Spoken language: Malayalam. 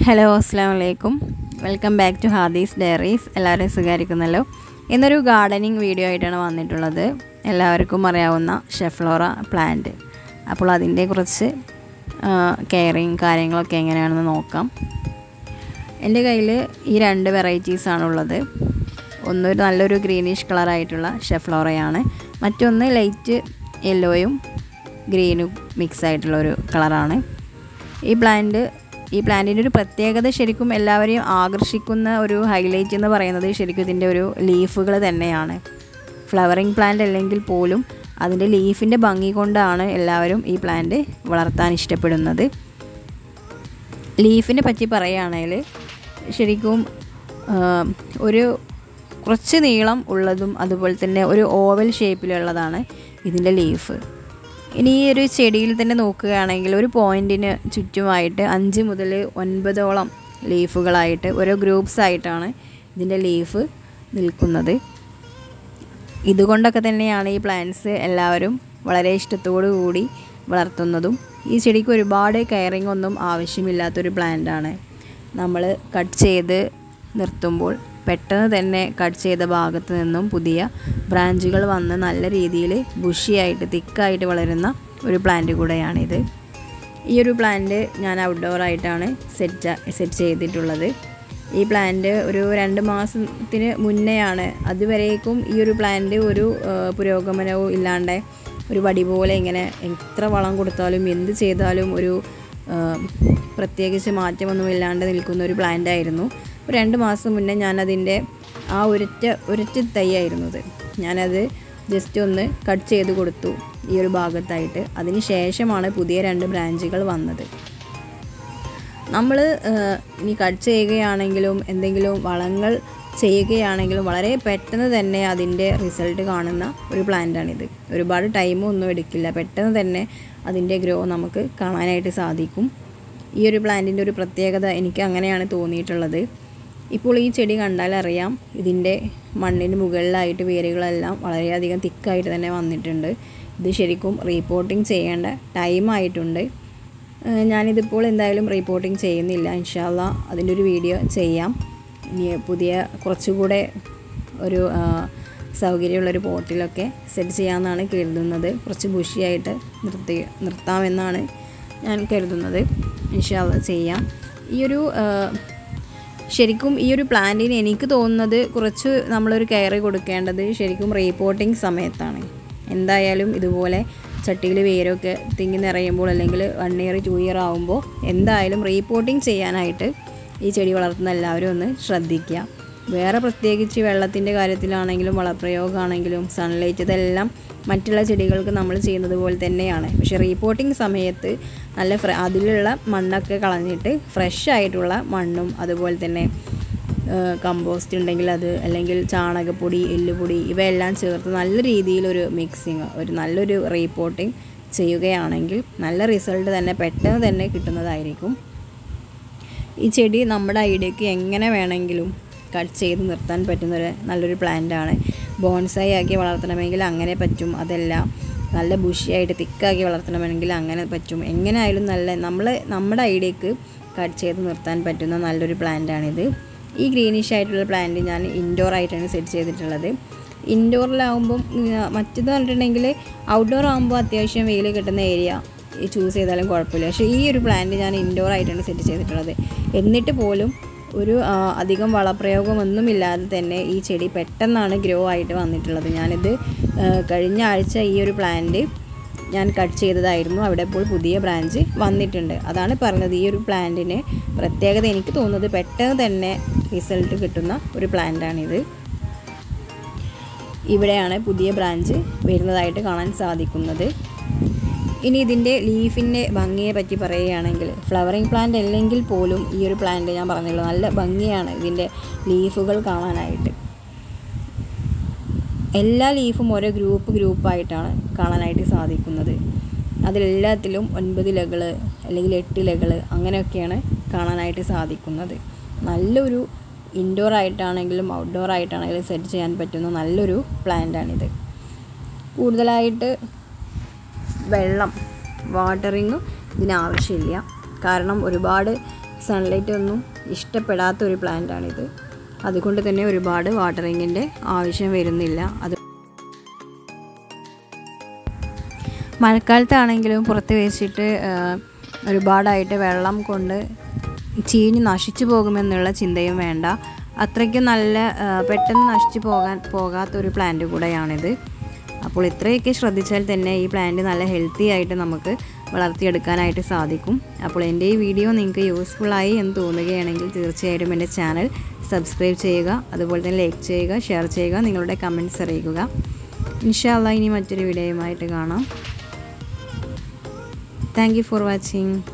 ഹലോ അസ്സാം വലൈക്കും welcome back to Hadees diaries എല്ലാവരും സുഖമായിരിക്കുന്നല്ലോ ഇന്നൊരു ഗാർഡനിങ് വീഡിയോ ആയിട്ടാണ് വന്നിട്ടുള്ളത് എല്ലാവർക്കും അറിയാവുന്ന ഷെഫ്ലോറ പ്ലാന്റ് അപ്പോൾ അതിൻ്റെ കുറച്ച് കെയറിങ് കാര്യങ്ങളൊക്കെ എങ്ങനെയാണെന്ന് നോക്കാം എൻ്റെ കയ്യിൽ ഈ രണ്ട് വെറൈറ്റീസാണുള്ളത് ഒന്നൊരു നല്ലൊരു ഗ്രീനിഷ് കളറായിട്ടുള്ള ഷെഫ്ലോറയാണ് മറ്റൊന്ന് ലൈറ്റ് യെല്ലോയും ഗ്രീനും മിക്സ് ആയിട്ടുള്ള ഒരു കളറാണ് ഈ പ്ലാന്റ് ഈ പ്ലാന്റിൻ്റെ ഒരു പ്രത്യേകത ശരിക്കും എല്ലാവരെയും ആകർഷിക്കുന്ന ഒരു ഹൈലൈറ്റ് എന്ന് പറയുന്നത് ശരിക്കും ഇതിൻ്റെ ഒരു ലീഫുകൾ തന്നെയാണ് ഫ്ലവറിങ് പ്ലാന്റ് അല്ലെങ്കിൽ പോലും അതിൻ്റെ ലീഫിൻ്റെ ഭംഗി കൊണ്ടാണ് എല്ലാവരും ഈ പ്ലാന്റ് വളർത്താൻ ഇഷ്ടപ്പെടുന്നത് ലീഫിനെ പറ്റി പറയുകയാണെങ്കിൽ ശരിക്കും ഒരു കുറച്ച് നീളം ഉള്ളതും അതുപോലെ തന്നെ ഒരു ഓവൽ ഷേപ്പിലുള്ളതാണ് ഇതിൻ്റെ ലീഫ് ഇനി ഈ ഒരു ചെടിയിൽ തന്നെ നോക്കുകയാണെങ്കിൽ ഒരു പോയിൻറ്റിന് ചുറ്റുമായിട്ട് അഞ്ച് മുതൽ ഒൻപതോളം ലീഫുകളായിട്ട് ഓരോ ഗ്രൂപ്പ്സ് ആയിട്ടാണ് ഇതിൻ്റെ ലീഫ് നിൽക്കുന്നത് ഇതുകൊണ്ടൊക്കെ തന്നെയാണ് ഈ പ്ലാന്റ്സ് എല്ലാവരും വളരെ ഇഷ്ടത്തോടു കൂടി വളർത്തുന്നതും ഈ ചെടിക്ക് ഒരുപാട് കെയറിങ് ഒന്നും ആവശ്യമില്ലാത്തൊരു പ്ലാന്റാണ് നമ്മൾ കട്ട് ചെയ്ത് നിർത്തുമ്പോൾ പെട്ടെന്ന് തന്നെ കട്ട് ചെയ്ത ഭാഗത്ത് നിന്നും പുതിയ ബ്രാഞ്ചുകൾ വന്ന് നല്ല രീതിയിൽ ബുഷിയായിട്ട് തിക്കായിട്ട് വളരുന്ന ഒരു പ്ലാന്റ് കൂടെയാണിത് ഈ ഒരു പ്ലാന്റ് ഞാൻ ഔട്ട്ഡോർ ആയിട്ടാണ് സെറ്റ് സെറ്റ് ചെയ്തിട്ടുള്ളത് ഈ പ്ലാന്റ് ഒരു രണ്ട് മാസത്തിന് മുന്നെയാണ് അതുവരേക്കും ഈ ഒരു പ്ലാന്റ് ഒരു പുരോഗമനവും ഇല്ലാണ്ട് ഒരു വടി പോലെ ഇങ്ങനെ എത്ര വളം കൊടുത്താലും എന്ത് ചെയ്താലും ഒരു പ്രത്യേകിച്ച് മാറ്റമൊന്നും ഇല്ലാണ്ട് നിൽക്കുന്ന ഒരു പ്ലാന്റ് ആയിരുന്നു ഒരു രണ്ട് മാസം മുന്നേ ഞാനതിൻ്റെ ആ ഒരൊറ്റ ഒരൊറ്റ തൈയായിരുന്നത് ഞാനത് ജസ്റ്റ് ഒന്ന് കട്ട് ചെയ്ത് കൊടുത്തു ഈ ഒരു ഭാഗത്തായിട്ട് അതിന് ശേഷമാണ് പുതിയ രണ്ട് ബ്രാഞ്ചുകൾ വന്നത് നമ്മൾ ഇനി കട്ട് ചെയ്യുകയാണെങ്കിലും എന്തെങ്കിലും വളങ്ങൾ ചെയ്യുകയാണെങ്കിലും വളരെ പെട്ടെന്ന് തന്നെ അതിൻ്റെ റിസൾട്ട് കാണുന്ന ഒരു പ്ലാന്റാണിത് ഒരുപാട് ടൈമും ഒന്നും എടുക്കില്ല പെട്ടെന്ന് തന്നെ അതിൻ്റെ ഗ്രോ നമുക്ക് കാണാനായിട്ട് സാധിക്കും ഈ ഒരു പ്ലാന്റിൻ്റെ ഒരു പ്രത്യേകത എനിക്ക് അങ്ങനെയാണ് തോന്നിയിട്ടുള്ളത് ഇപ്പോൾ ഈ ചെടി കണ്ടാൽ അറിയാം ഇതിൻ്റെ മണ്ണിന് മുകളിലായിട്ട് വേരുകളെല്ലാം വളരെയധികം തിക്കായിട്ട് തന്നെ വന്നിട്ടുണ്ട് ഇത് ശരിക്കും റീപോർട്ടിങ് ചെയ്യേണ്ട ടൈമായിട്ടുണ്ട് ഞാനിതിപ്പോൾ എന്തായാലും റീപോർട്ടിങ് ചെയ്യുന്നില്ല ഇൻഷാല്ല അതിൻ്റെ ഒരു വീഡിയോ ചെയ്യാം ഇനി പുതിയ കുറച്ചുകൂടെ ഒരു സൗകര്യമുള്ളൊരു പോട്ടിലൊക്കെ സെറ്റ് ചെയ്യാമെന്നാണ് കരുതുന്നത് കുറച്ച് ബുഷിയായിട്ട് നിർത്തി നിർത്താമെന്നാണ് ഞാൻ കരുതുന്നത് ഇൻഷാല്ല ചെയ്യാം ഈ ഒരു ശരിക്കും ഈ ഒരു പ്ലാന്റിന് എനിക്ക് തോന്നുന്നത് കുറച്ച് നമ്മളൊരു കെയർ കൊടുക്കേണ്ടത് ശരിക്കും റീപോർട്ടിങ് സമയത്താണ് എന്തായാലും ഇതുപോലെ ചട്ടിയിൽ വേരൊക്കെ തിങ്ങി നിറയുമ്പോൾ അല്ലെങ്കിൽ വൺ ഇയർ ടു ഇയർ ആകുമ്പോൾ എന്തായാലും റീപോർട്ടിങ് ചെയ്യാനായിട്ട് ഈ ചെടി വളർത്തുന്ന എല്ലാവരും ഒന്ന് ശ്രദ്ധിക്കുക വേറെ പ്രത്യേകിച്ച് വെള്ളത്തിൻ്റെ കാര്യത്തിലാണെങ്കിലും വളപ്രയോഗമാണെങ്കിലും സൺലൈറ്റ് ഇതെല്ലാം മറ്റുള്ള ചെടികൾക്ക് നമ്മൾ ചെയ്യുന്നത് പോലെ തന്നെയാണ് പക്ഷേ റീപോർട്ടിങ് സമയത്ത് നല്ല ഫ്ര അതിലുള്ള മണ്ണൊക്കെ കളഞ്ഞിട്ട് ഫ്രഷ് ആയിട്ടുള്ള മണ്ണും അതുപോലെ തന്നെ കമ്പോസ്റ്റ് ഉണ്ടെങ്കിൽ അത് അല്ലെങ്കിൽ ചാണകപ്പൊടി എല്ലുപൊടി ഇവയെല്ലാം ചേർത്ത് നല്ല രീതിയിലൊരു മിക്സിങ് ഒരു നല്ലൊരു റീപോർട്ടിങ് ചെയ്യുകയാണെങ്കിൽ നല്ല റിസൾട്ട് തന്നെ പെട്ടെന്ന് തന്നെ കിട്ടുന്നതായിരിക്കും ഈ ചെടി നമ്മുടെ ഐഡിയക്ക് എങ്ങനെ വേണമെങ്കിലും കട്ട് ചെയ്ത് നിർത്താൻ പറ്റുന്നൊരു നല്ലൊരു പ്ലാന്റാണ് ബോൺസായി ആക്കി വളർത്തണമെങ്കിൽ അങ്ങനെ പറ്റും അതല്ല നല്ല ബുഷിയായിട്ട് തിക്കാക്കി വളർത്തണമെങ്കിൽ അങ്ങനെ പറ്റും എങ്ങനെ ആയാലും നല്ല നമ്മൾ നമ്മുടെ ഐഡിയക്ക് കട്ട് ചെയ്ത് നിർത്താൻ പറ്റുന്ന നല്ലൊരു പ്ലാന്റാണിത് ഈ ഗ്രീനിഷ് ആയിട്ടുള്ള പ്ലാന്റ് ഞാൻ ഇൻഡോർ ആയിട്ടാണ് സെറ്റ് ചെയ്തിട്ടുള്ളത് ഇൻഡോറിലാവുമ്പം മറ്റേത് പറഞ്ഞിട്ടുണ്ടെങ്കിൽ ഔട്ട്ഡോർ ആകുമ്പോൾ അത്യാവശ്യം വെയിൽ കിട്ടുന്ന ഏരിയ ചൂസ് ചെയ്താലും കുഴപ്പമില്ല പക്ഷേ ഈ ഒരു പ്ലാന്റ് ഞാൻ ഇൻഡോർ ആയിട്ടാണ് സെറ്റ് ചെയ്തിട്ടുള്ളത് എന്നിട്ട് പോലും ഒരു അധികം വളപ്രയോഗമൊന്നുമില്ലാതെ തന്നെ ഈ ചെടി പെട്ടെന്നാണ് ഗ്രോ ആയിട്ട് വന്നിട്ടുള്ളത് ഞാനിത് കഴിഞ്ഞ ആഴ്ച ഈ ഒരു പ്ലാന്റ് ഞാൻ കട്ട് ചെയ്തതായിരുന്നു അവിടെ ഇപ്പോൾ പുതിയ ബ്രാഞ്ച് വന്നിട്ടുണ്ട് അതാണ് പറഞ്ഞത് ഈ ഒരു പ്ലാന്റിന് പ്രത്യേകത എനിക്ക് തോന്നുന്നത് പെട്ടെന്ന് തന്നെ റിസൾട്ട് കിട്ടുന്ന ഒരു പ്ലാന്റാണിത് ഇവിടെയാണ് പുതിയ ബ്രാഞ്ച് വരുന്നതായിട്ട് കാണാൻ സാധിക്കുന്നത് ഇനി ഇതിൻ്റെ ലീഫിൻ്റെ ഭംഗിയെ പറ്റി പറയുകയാണെങ്കിൽ ഫ്ലവറിങ് പ്ലാന്റ് അല്ലെങ്കിൽ പോലും ഈ ഒരു പ്ലാന്റ് ഞാൻ പറഞ്ഞല്ലോ നല്ല ഭംഗിയാണ് ഇതിൻ്റെ ലീഫുകൾ കാണാനായിട്ട് എല്ലാ ലീഫും ഓരോ ഗ്രൂപ്പ് ഗ്രൂപ്പായിട്ടാണ് കാണാനായിട്ട് സാധിക്കുന്നത് അതിലെല്ലാത്തിലും ഒൻപത് ഇലകൾ അല്ലെങ്കിൽ എട്ട് ഇലകൾ അങ്ങനെയൊക്കെയാണ് കാണാനായിട്ട് സാധിക്കുന്നത് നല്ലൊരു ഇൻഡോർ ആയിട്ടാണെങ്കിലും ഔട്ട്ഡോർ ആയിട്ടാണെങ്കിലും സെറ്റ് ചെയ്യാൻ പറ്റുന്ന നല്ലൊരു പ്ലാന്റാണിത് കൂടുതലായിട്ട് വെള്ളം വാട്ടറിങ് ഇതിനാവശ്യമില്ല കാരണം ഒരുപാട് സൺലൈറ്റ് ഒന്നും ഇഷ്ടപ്പെടാത്ത ഒരു പ്ലാന്റാണിത് അതുകൊണ്ട് തന്നെ ഒരുപാട് വാട്ടറിങ്ങിൻ്റെ ആവശ്യം വരുന്നില്ല അത് മഴക്കാലത്താണെങ്കിലും പുറത്ത് വെച്ചിട്ട് ഒരുപാടായിട്ട് വെള്ളം കൊണ്ട് ചീഞ്ഞ് നശിച്ചു പോകുമെന്നുള്ള ചിന്തയും വേണ്ട അത്രയ്ക്കും നല്ല പെട്ടെന്ന് നശിച്ചു പോകാൻ പോകാത്തൊരു പ്ലാന്റ് കൂടെയാണിത് അപ്പോൾ ഇത്രയൊക്കെ ശ്രദ്ധിച്ചാൽ തന്നെ ഈ പ്ലാന്റ് നല്ല ഹെൽത്തി ആയിട്ട് നമുക്ക് വളർത്തിയെടുക്കാനായിട്ട് സാധിക്കും അപ്പോൾ എൻ്റെ ഈ വീഡിയോ നിങ്ങൾക്ക് യൂസ്ഫുള്ളായി എന്ന് തോന്നുകയാണെങ്കിൽ തീർച്ചയായിട്ടും എൻ്റെ ചാനൽ സബ്സ്ക്രൈബ് ചെയ്യുക അതുപോലെ തന്നെ ലൈക്ക് ചെയ്യുക ഷെയർ ചെയ്യുക നിങ്ങളുടെ കമൻറ്റ്സ് അറിയിക്കുക ഇൻഷാല്ല ഇനി മറ്റൊരു വീഡിയോയുമായിട്ട് കാണാം താങ്ക് യു ഫോർ വാച്ചിങ്